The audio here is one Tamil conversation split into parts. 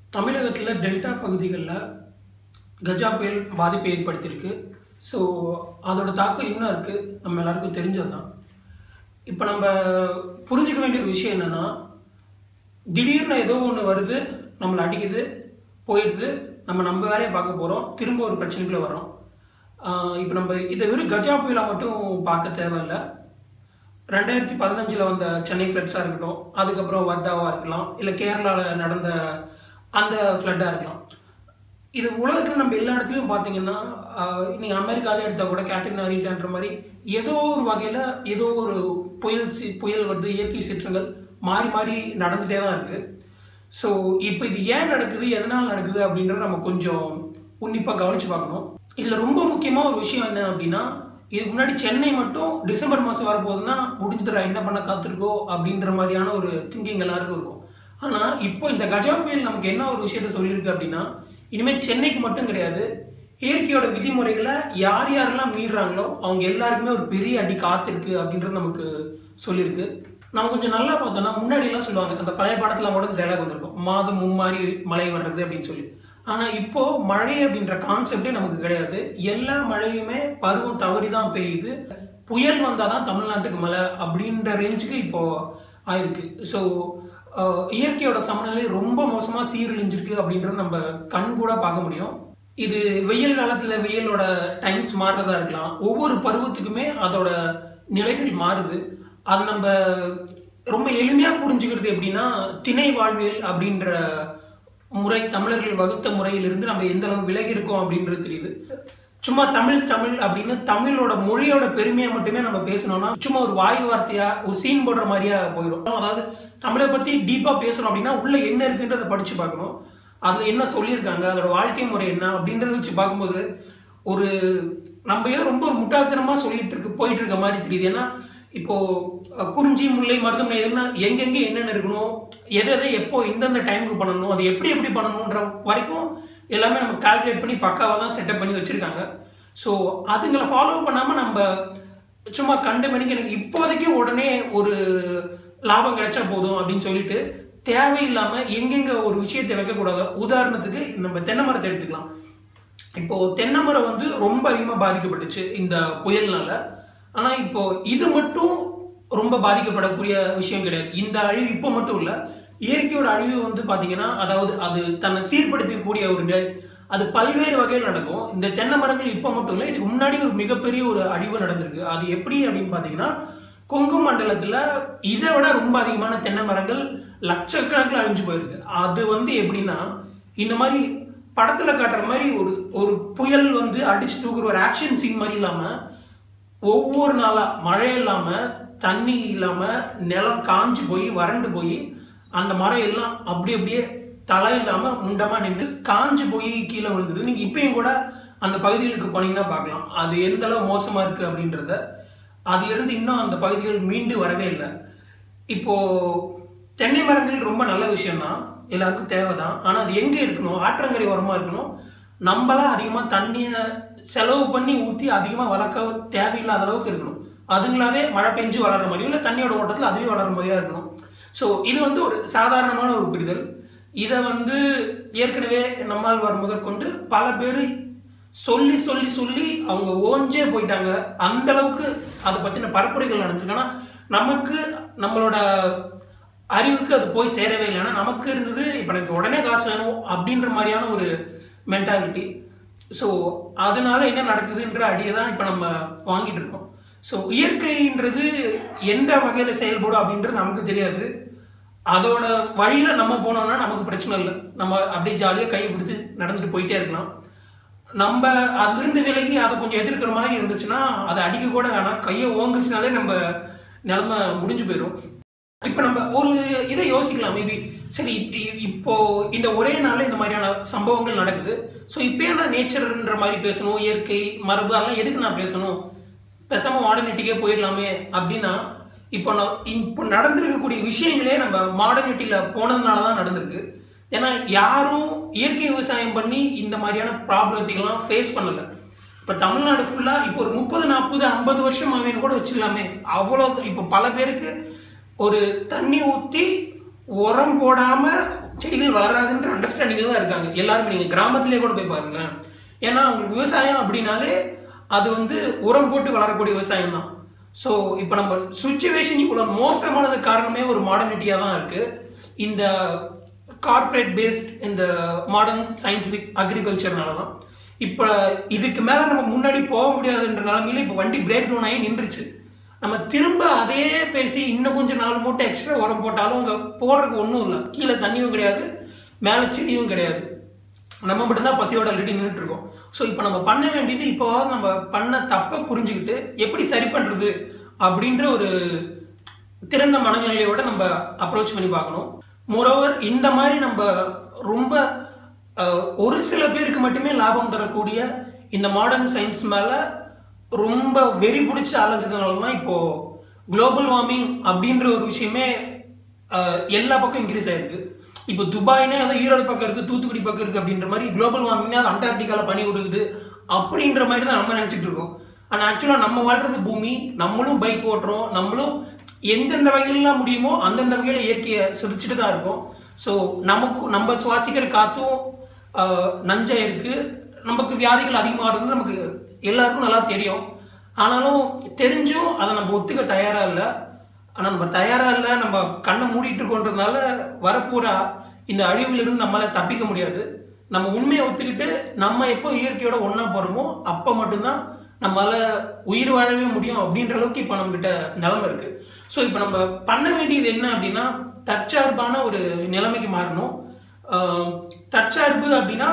தமிழகத்தில் டெல்டா பகுதிகளில் கஜா புயல் பாதிப்பை ஏற்படுத்தியிருக்கு ஸோ அதோட தாக்கம் இன்னும் இருக்குது நம்ம எல்லாருக்கும் தெரிஞ்சது தான் இப்போ நம்ம புரிஞ்சுக்க வேண்டிய ஒரு விஷயம் என்னென்னா திடீர்னு ஏதோ ஒன்று வருது நம்மளை அடிக்குது போயிடுது நம்ம நம்ம வேலையை பார்க்க போகிறோம் திரும்ப ஒரு பிரச்சனைக்குள்ளே வரோம் இப்போ நம்ம இதை வெறும் கஜா புயலாக மட்டும் பார்க்க தேவையில்ல ரெண்டாயிரத்தி பதினஞ்சில் வந்த சென்னை ஃப்ளட்ஸாக இருக்கட்டும் அதுக்கப்புறம் வர்தாவாக இருக்கலாம் இல்லை கேரளாவில் நடந்த அந்த ஃப்ளட்டாக இருக்கலாம் இது உலகத்தில் நம்ம எல்லா இடத்துலையும் பார்த்தீங்கன்னா நீங்கள் அமெரிக்காவே எடுத்தால் கூட கேட்டின் அரிட்டான்ற மாதிரி ஏதோ ஒரு வகையில் ஏதோ ஒரு புயல் சி புயல் வருது இயற்கை சீற்றங்கள் மாறி மாறி நடந்துகிட்டே தான் இருக்குது ஸோ இப்போ இது ஏன் நடக்குது எதனால் நடக்குது அப்படின்றத நம்ம கொஞ்சம் உன்னிப்பாக கவனித்து பார்க்கணும் இதில் ரொம்ப முக்கியமாக ஒரு விஷயம் என்ன அப்படின்னா இதுக்கு முன்னாடி சென்னை மட்டும் டிசம்பர் மாதம் வரப்போகுதுன்னா முடிஞ்சுதுடா என்ன பண்ண காத்திருக்கோ அப்படின்ற மாதிரியான ஒரு திங்கிங் எல்லாருக்கும் இருக்கும் ஆனால் இப்போ இந்த கஜா புயல் நமக்கு என்ன ஒரு விஷயத்த சொல்லியிருக்கு அப்படின்னா இனிமேல் சென்னைக்கு மட்டும் கிடையாது இயற்கையோட விதிமுறைகளை யார் யாரெல்லாம் மீறுறாங்களோ அவங்க எல்லாருக்குமே ஒரு பெரிய அடி காத்திருக்கு அப்படின்றது நமக்கு சொல்லியிருக்கு நம்ம கொஞ்சம் நல்லா பார்த்தோம்னா முன்னாடி எல்லாம் சொல்லுவாங்க அந்த பழைய படத்துல கூட டைலாக் வந்திருக்கும் மாதம் மும்மாறி மழை வர்றது அப்படின்னு சொல்லி ஆனா இப்போ மழை அப்படின்ற கான்செப்டே நமக்கு கிடையாது எல்லா மழையுமே பருவம் தவறி தான் பெய்யுது புயல் வந்தாதான் தமிழ்நாட்டுக்கு மழை அப்படின்ற ரேஞ்சுக்கு இப்போ ஆயிருக்கு ஸோ இயற்கையோட சமநிலை ரொம்ப மோசமா சீரழிஞ்சிருக்கு அப்படின்றது நம்ம கண் கூட பார்க்க முடியும் இது வெயில் காலத்துல வெயிலோட டைம்ஸ் மாறுறதா இருக்கலாம் ஒவ்வொரு பருவத்துக்குமே அதோட நிலைகள் மாறுது அது நம்ம ரொம்ப எளிமையா புரிஞ்சுக்கிறது எப்படின்னா திணை வாழ்வியல் அப்படின்ற முறை தமிழர்கள் வகுத்த முறையிலிருந்து நம்ம எந்த அளவு விலகி இருக்கோம் அப்படின்றது தெரியுது சும்மா தமிழ் தமிழ் அப்படின்னு தமிழோட மொழியோட பெருமையை மட்டுமே நம்ம பேசணும்னா சும்மா ஒரு வாயு வார்த்தையா ஒரு சீன் போடுற மாதிரியா போயிடும் அதாவது தமிழை பத்தி டீப்பா பேசணும் அப்படின்னா உள்ள என்ன இருக்குன்றதை படிச்சு பார்க்கணும் அதுல என்ன சொல்லியிருக்காங்க அதோட வாழ்க்கை முறை என்ன அப்படின்றத வச்சு பார்க்கும்போது ஒரு நம்ம ஏதோ ரொம்ப ஒரு முட்டாள்தனமா சொல்லிட்டு இருக்கு போயிட்டு இருக்க மாதிரி தெரியுது ஏன்னா இப்போ குறிஞ்சி முல்லை மருதம் எதுனா எங்கெங்க என்னென்ன இருக்கணும் எதை எதை எப்போ இந்தந்த டைமுக்கு பண்ணணும் அது எப்படி எப்படி பண்ணணுன்ற வரைக்கும் எல்லாமே நம்ம கால்குலேட் பண்ணி பக்காவாக தான் செட்டப் பண்ணி வச்சுருக்காங்க ஸோ அதுங்களை ஃபாலோ பண்ணாமல் நம்ம சும்மா கண்ட மணிக்கு எனக்கு இப்போதைக்கு உடனே ஒரு லாபம் கிடைச்சா போதும் அப்படின்னு சொல்லிட்டு தேவையில்லாமல் எங்கெங்க ஒரு விஷயத்தை வைக்கக்கூடாது உதாரணத்துக்கு நம்ம தென்னை மரத்தை எடுத்துக்கலாம் இப்போ தென்னை மரம் வந்து ரொம்ப அதிகமாக பாதிக்கப்பட்டுச்சு இந்த புயல்னால ஆனால் இப்போ இது மட்டும் ரொம்ப பாதிக்கப்படக்கூடிய விஷயம் கிடையாது இந்த அழிவு இப்போ மட்டும் இல்லை இயற்கையோட அழிவு வந்து பார்த்தீங்கன்னா அதாவது அது தன்னை சீர்படுத்தக்கூடிய ஒரு நிலை அது பல்வேறு வகையில் நடக்கும் இந்த தென்னை மரங்கள் இப்போ மட்டும் இல்லை இதுக்கு முன்னாடி ஒரு மிகப்பெரிய ஒரு அழிவு நடந்திருக்கு அது எப்படி அப்படின்னு பார்த்தீங்கன்னா கொங்கு மண்டலத்தில் இதை விட ரொம்ப அதிகமான தென்னை மரங்கள் லட்சக்கணக்கில் அழிஞ்சு போயிருக்கு அது வந்து எப்படின்னா இந்த மாதிரி படத்தில் காட்டுற மாதிரி ஒரு ஒரு புயல் வந்து அடிச்சு தூக்குற ஒரு ஆக்ஷன் சீன் மாதிரி இல்லாமல் ஒவ்வொரு நாளாக மழை இல்லாமல் தண்ணி இல்லாமல் நிலம் காஞ்சு போய் வறண்டு போய் அந்த மரம் எல்லாம் அப்படி அப்படியே தலை இல்லாமல் முண்டமாக நின்று காஞ்சு போய் கீழே விழுந்தது நீங்கள் இப்பயும் கூட அந்த பகுதிகளுக்கு போனீங்கன்னா பார்க்கலாம் அது எந்த அளவு மோசமாக இருக்குது அப்படின்றத அதுலேருந்து இன்னும் அந்த பகுதிகள் மீண்டு வரவே இல்லை இப்போ தென்னை மரங்கள் ரொம்ப நல்ல விஷயம் தான் எல்லாருக்கும் தேவை தான் ஆனால் அது எங்கே இருக்கணும் ஆற்றங்கரை உரமாக இருக்கணும் நம்மளாம் அதிகமாக தண்ணியை செலவு பண்ணி ஊற்றி அதிகமாக வளர்க்க தேவையில்லாத அளவுக்கு இருக்கணும் அதுங்களாவே மழை பெஞ்சு வளர்ற மாதிரியும் இல்லை தண்ணியோட ஓட்டத்தில் அதுவே வளர்ற மாதிரியா இருக்கணும் ஸோ இது வந்து ஒரு சாதாரணமான ஒரு பிரிதல் இதை வந்து ஏற்கனவே நம்மால் வர முதற்கொண்டு பல பேர் சொல்லி சொல்லி சொல்லி அவங்க ஓஞ்சே போயிட்டாங்க அந்த அளவுக்கு அதை பற்றின பரப்புரைகள் நடந்திருக்கு ஆனால் நமக்கு நம்மளோட அறிவுக்கு அது போய் சேரவே இல்லை ஏன்னா நமக்கு இருந்தது இப்போ எனக்கு உடனே காசு வேணும் அப்படின்ற மாதிரியான ஒரு மென்டாலிட்டி ஸோ அதனால என்ன நடக்குதுன்ற அடியை தான் இப்போ நம்ம வாங்கிட்டு இருக்கோம் ஸோ இயற்கைன்றது எந்த வகையில் செயல்படும் அப்படின்றது நமக்கு தெரியாது அதோட வழியில் நம்ம போனோம்னா நமக்கு பிரச்சனை இல்லை நம்ம அப்படியே ஜாலியாக கையை பிடிச்சி நடந்துட்டு போயிட்டே இருக்கலாம் நம்ம அதிலிருந்து விலகி அதை கொஞ்சம் எதிர்க்கிற மாதிரி இருந்துச்சுன்னா அதை அடிக்க கூட வேணாம் கையை ஓங்குச்சுனாலே நம்ம நிலமை முடிஞ்சு போயிடும் இப்போ நம்ம ஒரு இதை யோசிக்கலாம் மேபி சரி இப்போ இந்த ஒரே நாளில் இந்த மாதிரியான சம்பவங்கள் நடக்குது ஸோ இப்போ நான் நேச்சர்ன்ற மாதிரி பேசணும் இயற்கை மரபு அதெல்லாம் எதுக்கு நான் பேசணும் பேசாமல் மாடர்னிட்டிக்கே போயிடலாமே அப்படின்னா இப்போ நான் இப்போ நடந்திருக்கக்கூடிய விஷயங்களே நம்ம மாடர்னிட்டியில் போனதுனால தான் நடந்திருக்கு ஏன்னா யாரும் இயற்கை விவசாயம் பண்ணி இந்த மாதிரியான ப்ராப்ளத்தைகள்லாம் ஃபேஸ் பண்ணலை இப்போ தமிழ்நாடு ஃபுல்லாக இப்போ ஒரு முப்பது நாற்பது ஐம்பது வருஷம் ஆவேன்னு கூட வச்சுக்கலாமே அவ்வளோ இப்போ பல பேருக்கு ஒரு தண்ணி ஊற்றி உரம் போடாம செடிகள் வளராதுன்ற அண்டர்ஸ்டாண்டிங்ல தான் இருக்காங்க எல்லாருமே நீங்க கிராமத்திலே கூட போய் பாருங்களேன் ஏன்னா அவங்களுக்கு விவசாயம் அப்படின்னாலே அது வந்து உரம் போட்டு வளரக்கூடிய விவசாயம் தான் ஸோ இப்போ நம்ம சுச்சுவேஷன் இவ்வளோ மோசமானது காரணமே ஒரு மாடர்னிட்டியாக தான் இருக்கு இந்த கார்ப்பரேட் பேஸ்ட் இந்த மாடர்ன் சயின்டிஃபிக் அக்ரிகல்ச்சர்னால தான் இப்போ இதுக்கு மேலே நம்ம முன்னாடி போக முடியாதுன்ற நிலமையில இப்போ வண்டி பிரேக் டவுன் ஆகி நின்றுச்சு நம்ம திரும்ப அதே பேசி இன்னும் கொஞ்சம் நாலு மூட்டை எக்ஸ்ட்ரா உரம் போட்டாலும் அங்கே போடுறதுக்கு ஒன்றும் இல்லை கீழே தண்ணியும் கிடையாது மேலே செடியும் கிடையாது நம்ம மட்டும்தான் பசியோட ஆல்ரெடி நின்றுட்டு இருக்கோம் ஸோ இப்போ நம்ம பண்ண வேண்டியது இப்போ நம்ம பண்ண தப்பை புரிஞ்சுக்கிட்டு எப்படி சரி பண்ணுறது அப்படின்ற ஒரு திறந்த மனநிலையோட நம்ம அப்ரோச் பண்ணி பார்க்கணும் மோரோவர் இந்த மாதிரி நம்ம ரொம்ப அஹ், ஒரு சில பேருக்கு மட்டுமே லாபம் தரக்கூடிய இந்த மாடர்ன் சயின்ஸ் மேல ரொம்ப வெறி பிடிச்சி அலைஞ்சதுனால தான் இப்போ குளோபல் வார்மிங் அப்படின்ற ஒரு விஷயமே அஹ், எல்லா பக்கம் இன்க்ரீஸ் ஆயிருக்கு இப்போ துபாய்னே அது ஈரோடு பக்கம் இருக்கு தூத்துக்குடி பக்கம் இருக்கு அப்படின்ற மாதிரி குளோபல் வார்மிங்னா அது அண்டார்டிகால பனி உருகுது அப்படின்ற மாதிரி தான் நம்ம நினைச்சிட்டு இருக்கோம் ஆனால் ஆக்சுவலாக நம்ம வாழ்றது பூமி நம்மளும் பைக் ஓட்டுறோம் நம்மளும் எந்தெந்த வகையிலலாம் முடியுமோ அந்தந்த வகையில் இயற்கையை சிரிச்சுட்டு தான் இருக்கோம் ஸோ நமக்கு நம்ம சுவாசிக்கிற காத்தும் ஆஹ், நஞ்சா இருக்கு நமக்கு வியாதிகள் அதிகமாகிறது நமக்கு எல்லாருக்கும் நல்லா தெரியும் ஆனாலும் தெரிஞ்சும் அதை நம்ம ஒத்துக்க தயாரா இல்லை ஆனால் நம்ம தயாரா இல்லை நம்ம கண்ணை மூடிட்டு இருக்கோன்றதுனால வரப்போற இந்த அழிவிலிருந்து நம்மளால தப்பிக்க முடியாது நம்ம உண்மையை ஒத்துக்கிட்டு நம்ம எப்போ இயற்கையோட ஒண்ணா போறோமோ அப்போ மட்டும்தான் நம்மளால உயிர் வாழவே முடியும் அப்படின்ற அளவுக்கு இப்போ நம்மகிட்ட நிலைமை இருக்கு ஸோ இப்போ நம்ம பண்ண வேண்டியது என்ன அப்படின்னா தற்சார்பான ஒரு நிலைமைக்கு மாறணும் ஆஹ் தற்சார்பு அப்படின்னா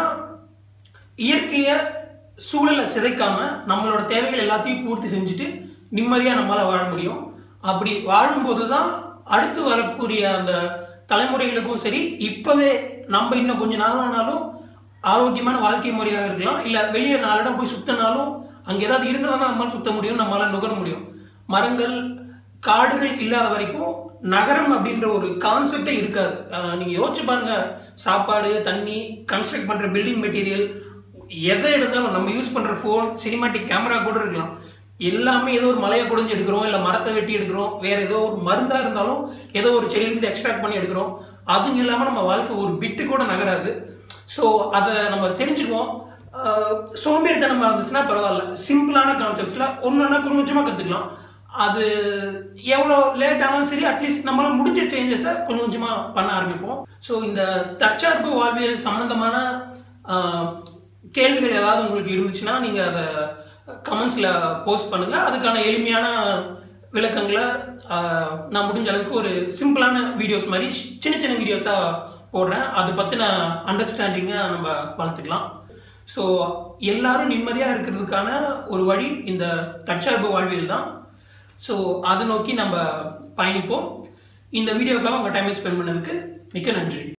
இயற்கையை சூழலை சிதைக்காம நம்மளோட தேவைகள் எல்லாத்தையும் பூர்த்தி செஞ்சுட்டு நிம்மதியா நம்மளால வாழ முடியும் அப்படி வாழும்போது தான் அடுத்து வரக்கூடிய அந்த தலைமுறைகளுக்கும் சரி இப்பவே நம்ம இன்னும் கொஞ்ச நாள் ஆனாலும் ஆரோக்கியமான வாழ்க்கை முறையாக இருக்கலாம் இல்ல வெளியே நாலு இடம் போய் சுத்தினாலும் அங்க ஏதாவது இருந்தா தான் நம்மளால சுத்த முடியும் நம்மளால நுகர முடியும் மரங்கள் காடுகள் இல்லாத வரைக்கும் நகரம் அப்படின்ற ஒரு கான்செப்டே இருக்காது அஹ் நீங்க யோசிச்சு பாருங்க சாப்பாடு தண்ணி கன்ஸ்ட்ரக்ட் பண்ற பில்டிங் மெட்டீரியல் எதை எடுத்தாலும் நம்ம யூஸ் பண்ற ஃபோன் சினிமாட்டிக் கேமரா கூட இருக்கலாம் எல்லாமே ஏதோ ஒரு மலையை குடைஞ்சு எடுக்கிறோம் இல்ல மரத்தை வெட்டி எடுக்கிறோம் வேற ஏதோ ஒரு மருந்தா இருந்தாலும் ஏதோ ஒரு செடியிலிருந்து எக்ஸ்ட்ராக்ட் பண்ணி எடுக்கிறோம் அதுவும் இல்லாம நம்ம வாழ்க்கை ஒரு பிட்டு கூட நகராது ஸோ அதை நம்ம தெரிஞ்சுக்குவோம் ஆஹ் சோம்பேறித்தனமா இருந்துச்சுன்னா பரவாயில்ல சிம்பிளான கான்செப்ட்ஸ்ல ஒன்னொன்னா கொஞ்சம் கொஞ்சமா கத்துக்கலாம் அது எவ்வளோ லேட் ஆனாலும் சரி அட்லீஸ்ட் நம்மளால முடிஞ்ச சேஞ்சஸை கொஞ்சம் கொஞ்சமா பண்ண ஆரம்பிப்போம் ஸோ இந்த தற்சார்பு வாழ்வியல் சம்பந்தமான ஆஹ், கேள்விகள் ஏதாவது உங்களுக்கு இருந்துச்சுன்னா நீங்க அதை கமெண்ட்ஸ்ல போஸ்ட் பண்ணுங்க அதுக்கான எளிமையான விளக்கங்களை ஆஹ், நான் முடிஞ்ச அளவுக்கு ஒரு சிம்பிளான வீடியோஸ் மாதிரி சின்ன சின்ன வீடியோஸா போடுறேன் அது பத்தின அண்டர்ஸ்டாண்டிங்கை நம்ம வளர்த்துக்கலாம் ஸோ எல்லாரும் நிம்மதியாக இருக்கிறதுக்கான ஒரு வழி இந்த தற்சார்பு வாழ்வியல் தான் ஸோ அதை நோக்கி நம்ம பயணிப்போம் இந்த வீடியோக்காக உங்கள் டைமை ஸ்பெண்ட் பண்ணதுக்கு மிக்க நன்றி